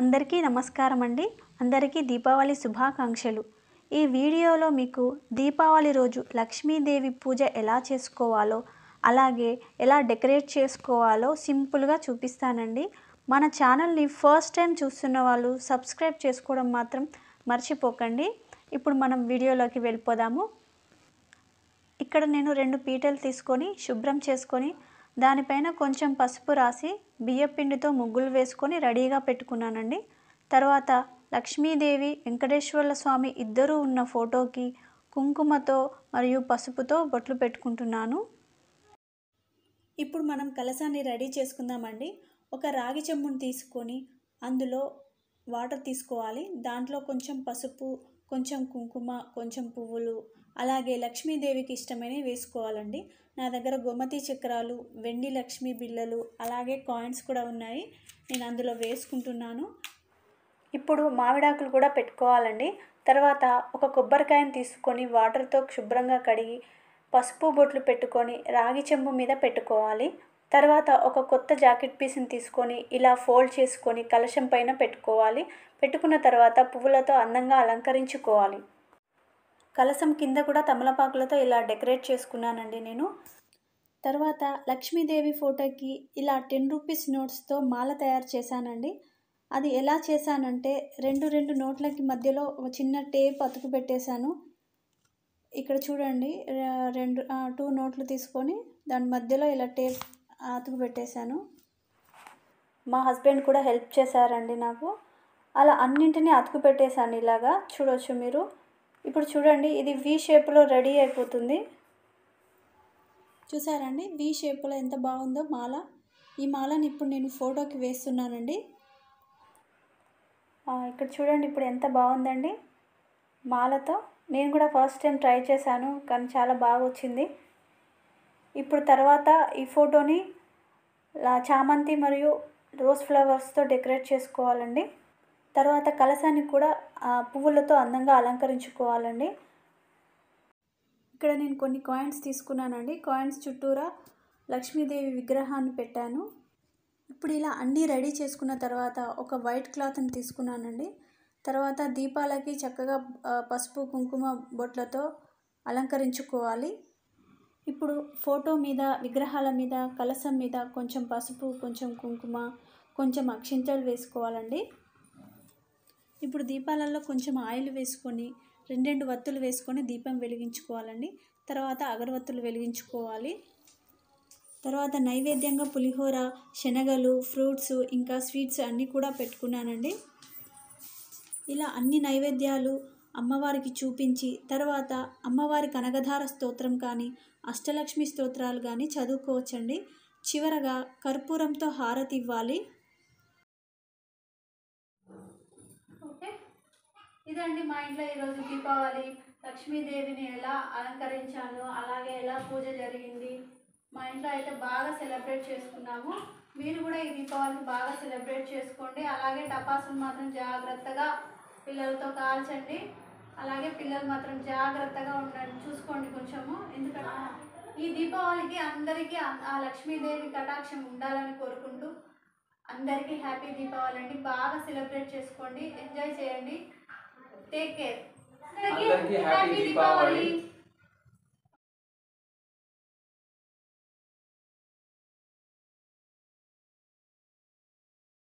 అందరికీ నమస్కారం అండి అందరికీ దీపావళి శుభాకాంక్షలు ఈ వీడియోలో మీకు దీపావళి రోజు లక్ష్మీదేవి పూజ ఎలా చేసుకోవాలో అలాగే ఎలా డెకరేట్ చేసుకోవాలో సింపుల్గా చూపిస్తానండి మన ఛానల్ని ఫస్ట్ టైం చూస్తున్న వాళ్ళు సబ్స్క్రైబ్ చేసుకోవడం మాత్రం మర్చిపోకండి ఇప్పుడు మనం వీడియోలోకి వెళ్ళిపోదాము ఇక్కడ నేను రెండు పీటలు తీసుకొని శుభ్రం చేసుకొని దానిపైన కొంచెం పసుపు రాసి బియ్యపిండితో ముగ్గులు వేసుకొని రెడీగా పెట్టుకున్నానండి తర్వాత లక్ష్మీదేవి వెంకటేశ్వర్ల స్వామి ఇద్దరూ ఉన్న ఫోటోకి కుంకుమతో మరియు పసుపుతో బొట్లు పెట్టుకుంటున్నాను ఇప్పుడు మనం కలసాన్ని రెడీ చేసుకుందామండి ఒక రాగి చెంబుని తీసుకొని అందులో వాటర్ తీసుకోవాలి దాంట్లో కొంచెం పసుపు కొంచెం కుంకుమ కొంచెం పువ్వులు అలాగే లక్ష్మీదేవికి ఇష్టమైనవి వేసుకోవాలండి నా దగ్గర గోమతి చక్రాలు వెండి లక్ష్మీ బిళ్ళలు అలాగే కాయిన్స్ కూడా ఉన్నాయి నేను అందులో వేసుకుంటున్నాను ఇప్పుడు మామిడాకులు కూడా పెట్టుకోవాలండి తర్వాత ఒక కొబ్బరికాయను తీసుకొని వాటర్తో శుభ్రంగా కడిగి పసుపు బొట్లు పెట్టుకొని రాగి చెంబు మీద పెట్టుకోవాలి తర్వాత ఒక కొత్త జాకెట్ పీస్ని తీసుకొని ఇలా ఫోల్డ్ చేసుకొని కలశం పైన పెట్టుకోవాలి పెట్టుకున్న తర్వాత పువ్వులతో అందంగా అలంకరించుకోవాలి కలసం కింద కూడా తమలపాకులతో ఇలా డెకరేట్ చేసుకున్నానండి నేను తర్వాత లక్ష్మీదేవి ఫోటోకి ఇలా టెన్ రూపీస్ నోట్స్తో మాల తయారు చేశానండి అది ఎలా చేశానంటే రెండు రెండు నోట్లకి మధ్యలో ఒక చిన్న టేప్ అతుకు పెట్టేశాను ఇక్కడ చూడండి ర- రెండు టూ నోట్లు తీసుకొని దాని మధ్యలో ఇలా టేప్ అతుకు పెట్టేశాను మా హస్బెండ్ కూడా హెల్ప్ చేశారండి నాకు అలా అన్నింటినీ అతుకు పెట్టేశాను ఇలాగా చూడొచ్చు మీరు ఇప్పుడు చూడండి ఇది వి షేప్లో రెడీ అయిపోతుంది చూసారండి వి షేప్లో ఎంత బాగుందో మాల ఈ మాలని ఇప్పుడు నేను ఫోటోకి వేస్తున్నానండి ఆ, ఇక్కడ చూడండి ఇప్పుడు ఎంత బాగుందండి మాలతో నేను కూడా ఫస్ట్ టైం ట్రై చేశాను కానీ చాలా బాగా వచ్చింది ఇప్పుడు తర్వాత ఈ ఫోటోని లా- చామంతి మరియు రోజ్ ఫ్లవర్స్తో డెకరేట్ చేసుకోవాలండి తర్వాత కలసాన్ని కూడా ఆ, పువ్వులతో అందంగా అలంకరించుకోవాలండి ఇక్కడ నేను కొన్ని కాయిన్స్ తీసుకున్నానండి కాయిన్స్ చుట్టూరా లక్ష్మీదేవి విగ్రహాన్ని పెట్టాను ఇప్పుడు ఇలా అన్నీ రెడీ చేసుకున్న తర్వాత ఒక వైట్ క్లాత్ని తీసుకున్నానండి తర్వాత దీపాలకి చక్కగా ఆ, పసుపు కుంకుమ బొట్లతో అలంకరించుకోవాలి ఇప్పుడు ఫోటో మీద విగ్రహాల మీద కలసం మీద కొంచెం పసుపు కొంచెం కుంకుమ కొంచెం అక్షింతలు వేసుకోవాలండి ఇప్పుడు దీపాలలో కొంచెం ఆయిల్ వేసుకొని రెండు రెండు వత్తులు వేసుకొని దీపం వెలిగించుకోవాలండి తర్వాత అగరవత్తులు వెలిగించుకోవాలి తర్వాత నైవేద్యంగా పులిహోర శనగలు ఫ్రూట్స్ ఇంకా స్వీట్స్ అన్నీ కూడా పెట్టుకున్నానండి ఇలా అన్ని నైవేద్యాలు అమ్మవారికి చూపించి తర్వాత అమ్మవారి కనకధార స్తోత్రం కానీ అష్టలక్ష్మి స్తోత్రాలు కానీ చదువుకోవచ్చండి చివరగా కర్పూరంతో హారతి ఇవ్వాలి ఓకే ఇదండి మా ఇంట్లో ఈరోజు దీపావళి లక్ష్మీదేవిని ఎలా అలంకరించాను అలాగే ఎలా పూజ జరిగింది మా ఇంట్లో అయితే బాగా సెలబ్రేట్ చేసుకున్నాము మీరు కూడా ఈ దీపావళిని బాగా సెలబ్రేట్ చేసుకోండి అలాగే టపాసులు మాత్రం జాగ్రత్తగా పిల్లలతో కాల్చండి అలాగే పిల్లలు మాత్రం జాగ్రత్తగా ఉండండి చూసుకోండి కొంచెము ఎందుకంటే ఈ దీపావళికి అందరికీ ఆ- ఆ లక్ష్మీదేవి కటాక్షం ఉండాలని కోరుకుంటూ అందరికీ హ్యాపీ దీపావళి అండి బాగా సెలబ్రేట్ చేసుకోండి ఎంజాయ్ చేయండి టేక్ కేర్ అందరికీ హ్యాపీ దీపావళి